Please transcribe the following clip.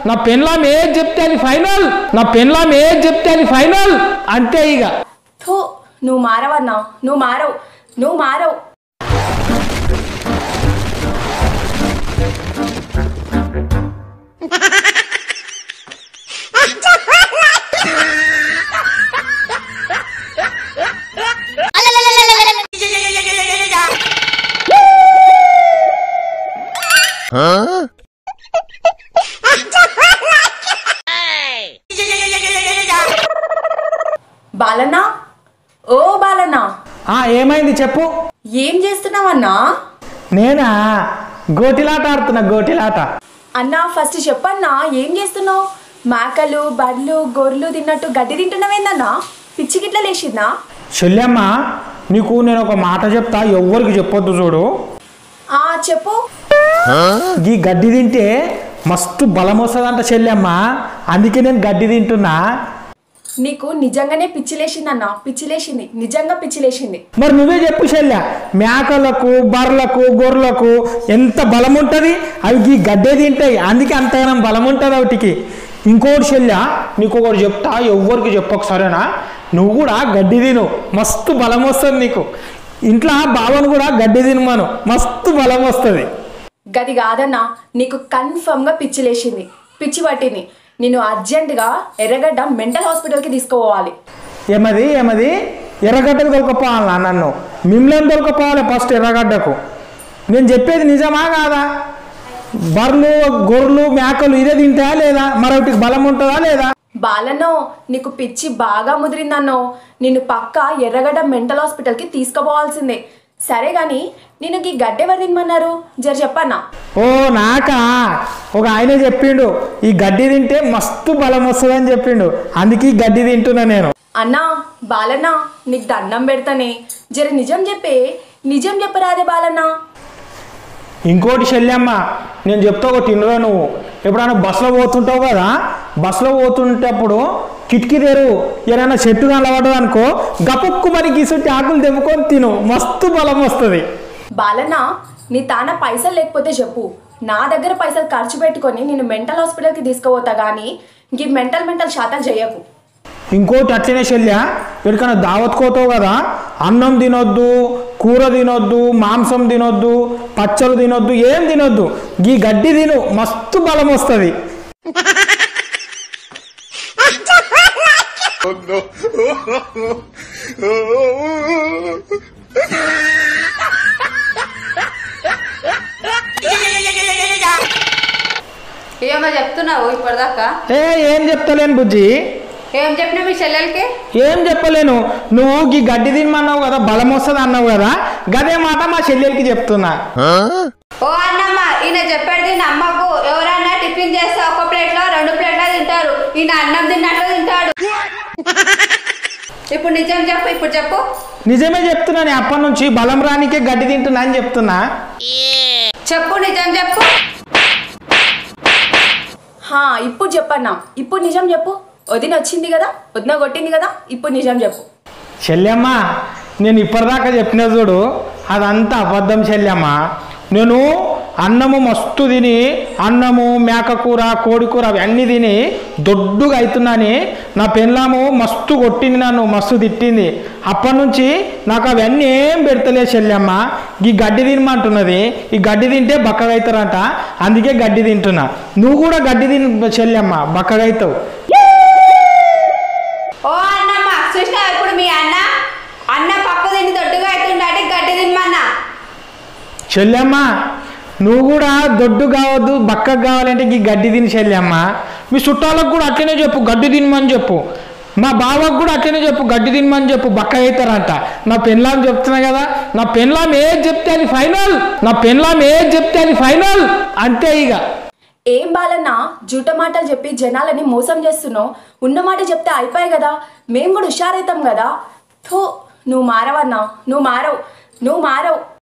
నా పెన్లాం ఏది చెప్తే అది ఫైనల్ నా పెన్లాం ఏది చెప్తే అది ఫైనల్ అంతే ఇక థూ నువ్వు మారవన్నా నువ్వు మారవు నువ్వు మారవు బాలన్నా ఓ బాలన్నా ఆ ఏమైంది చెప్పు ఏం చేస్తున్నావన్నా నేనా గోటిలాట ఆడుతున్నా గోటిలాట అన్నా ఫస్ట్ చెప్పన్నా ఏం చేస్తున్నావు మేకలు బర్లు గొర్రెలు తిన్నట్టు గడ్డి తింటున్నావేందన్నా పిచ్చి గిట్ల లేచిందా చెల్లెమ్మ నీకు నేను ఒక మాట చెప్తా ఎవ్వరికి చెప్పొద్దు చూడు ఆ చెప్పు ఈ గడ్డి తింటే మస్తు బలం వస్తుందంట చెల్లెమ్మ అందుకే నేను గడ్డి తింటున్నా నీకు నిజంగానే పిచ్చి లేచిందన్నా పిచ్చి లేచింది నిజంగా పిచ్చి లేచింది మరి నువ్వే చెప్పు చెల్లె మేకలకు బర్రెలకు గొర్రెలకు ఎంత బలం ఉంటుంది అవి ఈ గడ్డే తింటాయి అందుకే అంతగానం బలం ఉంటుంది వాటికి ఇంకోటి చెల్లె నీకు ఒకటి చెప్తా ఎవ్వరికి చెప్పకు సరేనా నువ్వు కూడా గడ్డి తిను మస్తు బలం వస్తుంది నీకు ఇంట్లో బావను కూడా గడ్డి తినమను మస్తు బలం వస్తుంది గది కాదన్నా నీకు కన్ఫర్మ్గా పిచ్చి లేచింది పిచ్చి పట్టింది నేను అర్జెంటుగా ఎర్రగడ్డ మెంటల్ హాస్పిటల్కి తీసుకుపోవాలి ఏమది ఏమది ఎర్రగడ్డకు దొరకపోవాలా నన్ను మిమ్మల్ని దొరకపోవాలి ఫస్ట్ ఎర్రగడ్డకు నేను చెప్పేది నిజమా కాదా బర్రెలు గొర్రెలు మేకలు ఇదే తింటాయా లేదా మరొకటికి బలం ఉంటుందా లేదా బాలన్నో నీకు పిచ్చి బాగా ముదిరిందన్నో నిన్ను పక్క ఎర్రగడ్డ మెంటల్ హాస్పిటల్కి తీసుకుపోవాల్సిందే సరే గాని నేను ఈ గడ్డెవరు తినమన్నారు జర చెప్పన్నా ఓ నాకా ఒక ఆయన చెప్పిండు ఈ గడ్డి తింటే మస్తు బలం వస్తుందని చెప్పిండు అందుకే ఈ గడ్డి తింటున్నా నేను అన్నా బాలన్న నీకు దండం పెడతానే జర నిజం చెప్పే నిజం చెప్పరాదే బాలన్న ఇంకోటి చెల్లెమ్మ నేను చెప్తా ఒకటి ఇన్నురా నువ్వు ఎప్పుడైనా బస్సులో పోతుంటావు కదా బస్సులో పోతుంటప్పుడు కిటికీ తెరు ఏదైనా చెట్టు కనబడదు అనుకో గపక్కు మరి గీసుంటే ఆకులు తెంపుకొని తిను మస్తు బలం వస్తుంది బాలన్న నీ తాన పైసలు లేకపోతే చెప్పు నా దగ్గర పైసలు ఖర్చు పెట్టుకొని నేను మెంటల్ హాస్పిటల్కి తీసుకుపోతా కానీ ఇంక మెంటల్ మెంటల్ శాతం చేయకు ఇంకోటి అట్లనే చెల్లె ఎక్కడికైనా దావత్కోతావు కదా అన్నం తినొద్దు కూర తినొద్దు మాంసం తినొద్దు పచ్చలు తినొద్దు ఏం తినొద్దు ఈ గడ్డి తిను మస్తు బలం వస్తుంది ఏమో చెప్తున్నావు ఇప్పటిదాకా ఏ ఏం చెప్తలేను బుజ్జి ఏం చెప్పినా మీ చెల్లెలకి ఏం చెప్పలేను నువ్వు ఈ గడ్డి తినమన్నావు కదా బలం వస్తుంది అన్నావు కదా గదే మాట మా చెల్లెలకి చెప్తున్నా ఓ అన్నమ్మ ఈయన చెప్పేది నమ్మకు ఎవరైనా టిఫిన్ చేస్తే ఒక ప్లేట్లో రెండు ప్లేట్లో తింటారు ఈయన అన్నం తిన్నట్లు తింటాడు ఇప్పుడు నిజం చెప్పు ఇప్పుడు చెప్పు నిజమే చెప్తున్నా నేను అప్పటి నుంచి బలం రానికే గడ్డి తింటున్నా అని చెప్తున్నా చెప్పు నిజం చెప్పు హా ఇప్పుడు చెప్పన్నా ఇప్పుడు నిజం చెప్పు వదిన వచ్చింది కదా వదిన కొట్టింది కదా ఇప్పుడు నిజం చెప్పు చెల్లెమ్మ నేను ఇప్పటిదాకా చెప్పిన చూడు అదంతా అబద్ధం చెల్లెమ్మ నేను అన్నము మస్తు తిని అన్నము మేకకూర కోడికూర అవన్నీ తిని దొడ్డుగా అవుతున్నాని నా పెళ్ళాము మస్తు కొట్టింది నన్ను మస్తు తిట్టింది అప్పటి నుంచి నాకు అవన్నీ ఏం పెడతలే చెల్లెమ్మ ఈ గడ్డి తినమంటున్నది ఈ గడ్డి తింటే బక్కగా అవుతారంట అందుకే గడ్డి తింటున్నా నువ్వు కూడా గడ్డి తిని చెల్లెమ్మ బక్కగా అవుతావు ఓ అన్నమ్మ చూసినా ఇప్పుడు మీ అన్న అన్న పప్పు తిని దొడ్డుగా అవుతుంటే గడ్డి తినమన్నా చెల్లెమ్మ నువ్వు కూడా దొడ్డు కావద్దు బక్కకు కావాలంటే ఈ గడ్డి తిని చెల్లెమ్మ మీ చుట్టాలకు కూడా అట్లనే చెప్పు గడ్డి తినమని చెప్పు మా బావకు కూడా అట్లనే చెప్పు గడ్డి తినమని చెప్పు బక్క అవుతారంట నా పెన్లాం చెప్తున్నా కదా నా పెన్లాం ఏది చెప్తే అది ఫైనల్ నా పెన్లాం ఏది చెప్తే అది ఫైనల్ అంతే ఇక ఏం బాలన్న జూట మాటలు చెప్పి జనాలని మోసం చేస్తున్నావు ఉన్న మాట చెప్తే అయిపోయాయి కదా మేము కూడా హుషారవుతాం కదా థూ నువ్వు మారవన్నా నువ్వు మారవు నువ్వు మారవు